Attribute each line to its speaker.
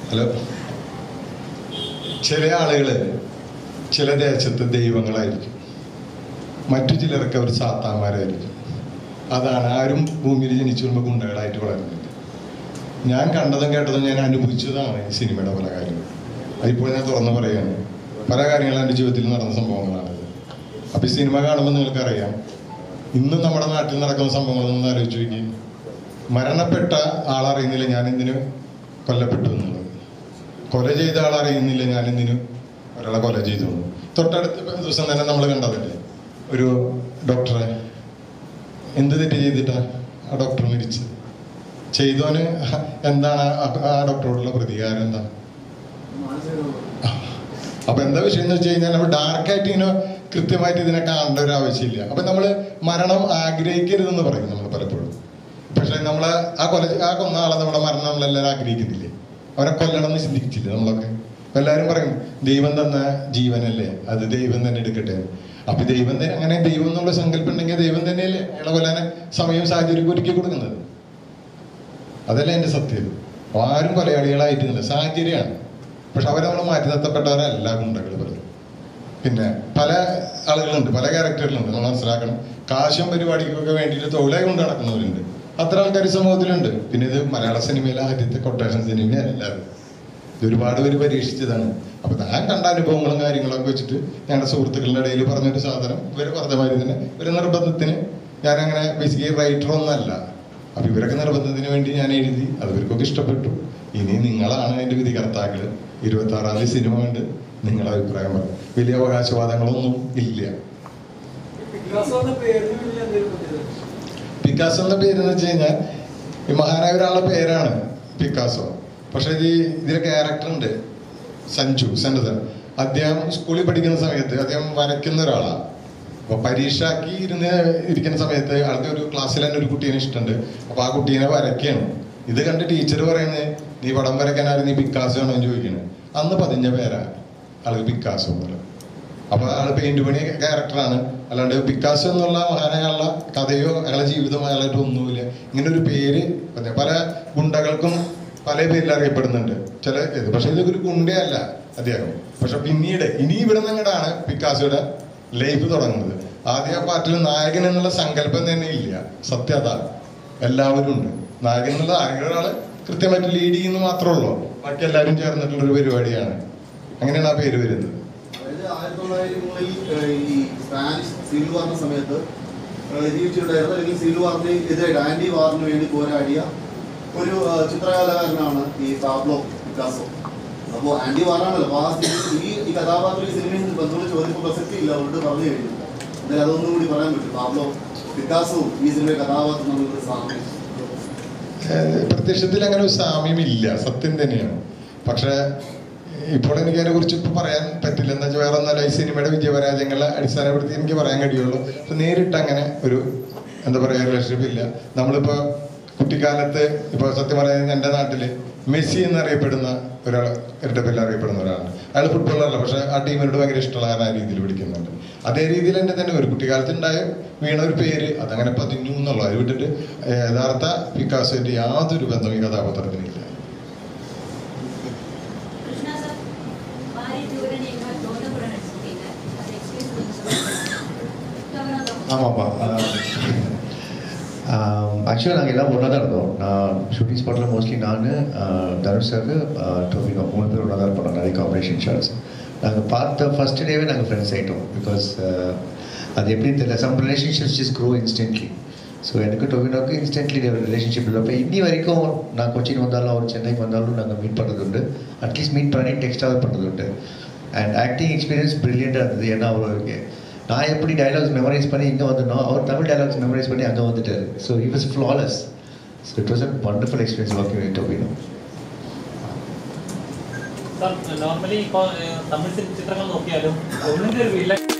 Speaker 1: Hello ചില ആളുകൾ ചില ദേശത്ത് ദൈവങ്ങളായിരിക്കും മറ്റു ചിലർക്ക് അവർ സാത്താന്മാരായിരിക്കും അതാണ് ആരും ഭൂമിയിൽ ജനിച്ചു വരുമ്പോൾ ഗുണ്ടകളായിട്ട് വളരുന്നില്ല ഞാൻ കണ്ടതും കേട്ടതും ഞാൻ അനുഭവിച്ചതാണ് ഈ സിനിമയുടെ പല കാര്യങ്ങളും അതിപ്പോൾ ഞാൻ തുറന്നു പറയുകയാണ് പല കാര്യങ്ങളും എൻ്റെ ജീവിതത്തിൽ നടന്ന സംഭവങ്ങളാണിത് അപ്പോൾ ഈ സിനിമ കാണുമ്പോൾ നിങ്ങൾക്കറിയാം ഇന്നും നമ്മുടെ നാട്ടിൽ നടക്കുന്ന സംഭവങ്ങളൊന്നും ആലോചിച്ച് നോക്കി മരണപ്പെട്ട ആളറിയുന്നില്ല ഞാൻ എന്തിനു കൊല്ലപ്പെട്ടു എന്നുള്ളത് കൊല ചെയ്ത ആളറിയുന്നില്ല ഞാൻ എന്തിനു ഒരാളെ കൊല ചെയ്തു എന്ന്. തൊട്ടടുത്ത ദിവസം തന്നെ നമ്മൾ കണ്ടതല്ലേ ഒരു ഡോക്ടറെ എന്ത് തെറ്റ് ചെയ്തിട്ടാ ആ ഡോക്ടർ മരിച്ചത് ചെയ്തോന് എന്താണ് ആ- ആ ഡോക്ടറോടുള്ള പ്രതികാരം എന്താ അപ്പൊ എന്താ വിഷയം എന്ന് വെച്ച് കഴിഞ്ഞാൽ നമ്മൾ ഡാർക്കായിട്ട് ഇങ്ങനെ കൃത്യമായിട്ട് ഇതിനെ കാണേണ്ട ഒരു ആവശ്യമില്ല അപ്പൊ നമ്മൾ മരണം ആഗ്രഹിക്കരുതെന്ന് പറയും നമ്മൾ പലപ്പോഴും പക്ഷെ നമ്മൾ ആ കൊല ആ കൊന്ന ആളെ നമ്മുടെ മരണം നമ്മളെല്ലാവരും ആഗ്രഹിക്കുന്നില്ലേ അവരെ കൊല്ലണം എന്ന് ചിന്തിച്ചില്ലേ നമ്മളൊക്കെ അപ്പൊ എല്ലാവരും പറയും ദൈവം തന്ന ജീവനല്ലേ അത് ദൈവം തന്നെ എടുക്കട്ടെ അപ്പൊ ദൈവം തന്നെ അങ്ങനെ ദൈവം എന്നുള്ള സങ്കല്പം ഉണ്ടെങ്കിൽ ദൈവം തന്നെയല്ലേ അയാളെ കൊല്ലാനെ സമയവും സാഹചര്യം ഒരുക്കി കൊടുക്കുന്നത് അതല്ല എൻ്റെ സത്യം അപ്പൊ ആരും കൊലയാളികളായിട്ടില്ല സാഹചര്യമാണ് പക്ഷെ അവരെ നമ്മൾ മാറ്റി നിർത്തപ്പെട്ടവരല്ല ഗുണ്ടകൾ പലരും പിന്നെ പല ആളുകളുണ്ട് പല ക്യാരക്ടറിലുണ്ട് നമ്മൾ മനസ്സിലാക്കണം കാശും പരിപാടിക്കൊക്കെ വേണ്ടിയിട്ട് തൊഴിലായി കൊണ്ട് നടക്കുന്നവരുണ്ട് അത്ര ആൾക്കാർ സമൂഹത്തിലുണ്ട് പിന്നെ ഇത് മലയാള സിനിമയിലെ ആദ്യത്തെ കൊട്ടേഷൻ സിനിമയല്ല ഇത്. ഇത് ഒരുപാട് പേര് പരീക്ഷിച്ചതാണ് അപ്പൊ ഞാൻ കണ്ട അനുഭവങ്ങളും കാര്യങ്ങളൊക്കെ വെച്ചിട്ട് ഞങ്ങളുടെ സുഹൃത്തുക്കളുടെ ഇടയിൽ പറഞ്ഞൊരു സാധനം ഇവര് പറഞ്ഞ മാതിരി തന്നെ ഒരു നിർബന്ധത്തിന് ഞാനങ്ങനെ ബേസിക്കലി റൈറ്റർ ഒന്നല്ല അപ്പൊ ഇവരൊക്കെ നിർബന്ധത്തിന് വേണ്ടി ഞാൻ എഴുതി അത് ഇവർക്കൊക്കെ ഇഷ്ടപ്പെട്ടു ഇനി നിങ്ങളാണ് അതിന്റെ വിധികർത്താക്കള് ഇരുപത്തി ആറാം തീയതി സിനിമ കണ്ട് നിങ്ങളെ അഭിപ്രായം പറയും വലിയ അവകാശവാദങ്ങളൊന്നും ഇല്ല പിക്കാസോ എന്ന പേര് എന്ന് വെച്ച് കഴിഞ്ഞാൽ ഈ മഹാനായ ഒരാളുടെ പേരാണ് പിക്കാസോ പക്ഷെ ഇത് ഇതിലെ ക്യാരക്ടർ ഉണ്ട് സഞ്ജു സെൻഡസൺ അദ്ദേഹം സ്കൂളിൽ പഠിക്കുന്ന സമയത്ത് അദ്ദേഹം വരയ്ക്കുന്ന ഒരാളാണ് അപ്പൊ പരീക്ഷയ്ക്ക് ഇരുന്ന് ഇരിക്കുന്ന സമയത്ത് ആൾക്ക് ഒരു ക്ലാസ്സിൽ തന്നെ ഒരു കുട്ടീനെ ഇഷ്ടമുണ്ട് അപ്പൊ ആ കുട്ടീനെ വരയ്ക്കുകയാണ് ഇത് കണ്ട് ടീച്ചർ പറയുന്നത് നീ പടം വരയ്ക്കാനാരും നീ പിക്കാസോ ആണോ എന്ന് ചോദിക്കുന്നത് അന്ന് പതിഞ്ഞ പേരാ ആൾക്ക് പിക്കാസോ എന്നുള്ളത് അപ്പൊ ആള് പെയിന്റ് പണി ക്യാരക്ടറാണ് അല്ലാണ്ട് പിക്കാസോ എന്നുള്ള മഹാനായുള്ള കഥയോ അയാളുടെ ജീവിതമോ അയാളായിട്ട് ഒന്നുമില്ല ഇങ്ങനെ ഒരു പേര് പിന്നെ പല ഗുണ്ടകൾക്കും പല പേരിൽ അറിയപ്പെടുന്നുണ്ട് ചില ഇത് പക്ഷെ ഇത് ഒരു ഗുണ്ടയല്ല അദ്ദേഹം പക്ഷെ പിന്നീട് ഇനി ഇവിടെ നിന്നിട്ടാണ് പിക്കാസോയുടെ ലൈഫ് തുടങ്ങുന്നത് ആദ്യ ആ പാട്ടിൽ നായകൻ എന്നുള്ള സങ്കല്പം തന്നെ ഇല്ല സത്യം അതാണ് എല്ലാവരും ഉണ്ട് നായകൻ എന്നുള്ള ആരെങ്കിലും ഒരാള് കൃത്യമായിട്ട് ലീഡ് ചെയ്യുന്ന മാത്രമേ ഉള്ളൂ ബാക്കി എല്ലാവരും ചേർന്നിട്ടുള്ള ഒരു പരിപാടിയാണ് അങ്ങനെയാണ് ആ പേര് വരുന്നത്
Speaker 2: അതായത് ആയിരത്തി തൊള്ളായിരത്തി ഈ സ്പാനിഷ് സിവിൽ വാറിന്റെ സമയത്ത് ഏഹ് ജീവിച്ചിട്ടുണ്ടായിരുന്ന അല്ലെങ്കിൽ സിവിൽ വാറിന് എതിരായിട്ട് ആന്റി വാറിന് വേണ്ടി പോരാടിയ ഒരു ഏഹ് ചിത്രകലാകാരനാണ് ഈ പാബ്ലോ പിക്കാസോ അപ്പോൾ ആന്റി വാറാണല്ലോ അപ്പോൾ ആ സിനിമ- ഈ ഈ കഥാപാത്രം ഈ സിനിമയിൽ ബന്ധുവിന് ചോദിക്കുമ്പോൾ പ്രസക്തി ഇല്ല അവരോട് പറഞ്ഞു കഴിഞ്ഞു എന്തായാലും അതൊന്നും കൂടി പറയാൻ പറ്റും പാബ്ലോ പിക്കാസോ ഈ സിനിമയുടെ കഥാപാത്രം നമുക്ക് സാമ്യം
Speaker 1: ഏഹ് പ്രത്യക്ഷത്തിൽ അങ്ങനെ ഒരു സാമ്യമില്ല സത്യം തന്നെയാണ് പക്ഷെ ഇപ്പോൾ എനിക്ക് അതിനെ കുറിച്ച് ഇപ്പൊ പറയാൻ പറ്റില്ല എന്താ വെച്ചാൽ വേറെ ഒന്നല്ല ഈ സിനിമയുടെ വിജയപരാജയങ്ങളെ അടിസ്ഥാനപ്പെടുത്തി എനിക്ക് പറയാൻ കഴിയുള്ളൂ അപ്പൊ നേരിട്ട് അങ്ങനെ ഒരു എന്താ പറയാ റിലേഷൻഷിപ്പ് ഇല്ല നമ്മളിപ്പോ കുട്ടിക്കാലത്ത് ഇപ്പൊ സത്യം പറയാൻ എൻ്റെ നാട്ടില് മെസ്സി എന്നറിയപ്പെടുന്ന ഒരാൾ ഇരട്ടപ്പേരിൽ അറിയപ്പെടുന്ന ഒരാളാണ് അയാൾ ഫുട്ബോളറല്ല പക്ഷെ ആ ടീമിനോട് ഭയങ്കര ഇഷ്ടമുള്ള ആ രീതിയിൽ പിടിക്കുന്നുണ്ട് അതേ രീതിയിൽ തന്നെ തന്നെ ഒരു കുട്ടിക്കാലത്ത് ഉണ്ടായ വീണ ഒരു പേര് അതങ്ങനെ പതിഞ്ഞു എന്നുള്ളൂ അത് വിട്ടിട്ട് യഥാർത്ഥ പിക്കാസുമായിട്ട് യാതൊരു ബന്ധവും ഈ കഥാപാത്രത്തിനില്ല
Speaker 3: ಕೃಷ್ಣ ಸರ್ ಭಾರಿ ವಿವರಣೆಯಿಂದ ದೊಡ್ಡ ಕೂಡ ನಡೆಸಿದ್ದೀರಾ ಅದು ಎಕ್ಸ್ಪೀರಿಯನ್ಸ್
Speaker 4: ஆமாப்பா ஆக்சுவலாக நாங்கள் எல்லாம் ஒன்றா தான் இருந்தோம் நான் ஷூட்டிங் ஸ்பாட்டில் மோஸ்ட்லி நான் தனுஷ் சார் டோபினோ மூணு பேர் ஒன்றா தான் பண்ணோம் நிறைய காம்பினேஷன் ஷாட்ஸ் நாங்கள் பார்த்த ஃபர்ஸ்ட் டேவே நாங்கள் ஃப்ரெண்ட்ஸ் ஆகிட்டோம் பிகாஸ் அது எப்படின்னு தெரியல some relationships is grow instantly so எனக்கு டொவினோக்கு இன்ஸ்டன்ட்லி ரிலேஷன்ஷிப் இல்லை இப்போ இன்னி வரைக்கும் நான் கொச்சின் வந்தாலும் அவர் சென்னைக்கு வந்தாலும் நாங்கள் மீட் பண்ணுறது உண்டு அட்லீஸ்ட் மீட் பண்ணி டெக்ஸ்டாக பண்ணுறது உண்டு அண்ட் ஆக்டிங் எக்ஸ்பீரியன்ஸ் ப்ரில்லியண்ட்டாக இருந்தது ஏன்னா அவருக்கு நான் எப்படி டைலாக்ஸ் மெமரைஸ் பண்ணி இங்கே வந்தனோ அவர் தமிழ் டைலாக்ஸ் மெமரைஸ் பண்ணி அங்கே வந்துட்டார் so he was flawless so it was a wonderful experience working with Tovino
Speaker 5: normally ഇപ്പോൾ തമിഴ് ചിത്രങ്ങൾ നോക്കിയാലും ഒന്നിൻ്റെ ഒരു വില്ലൻ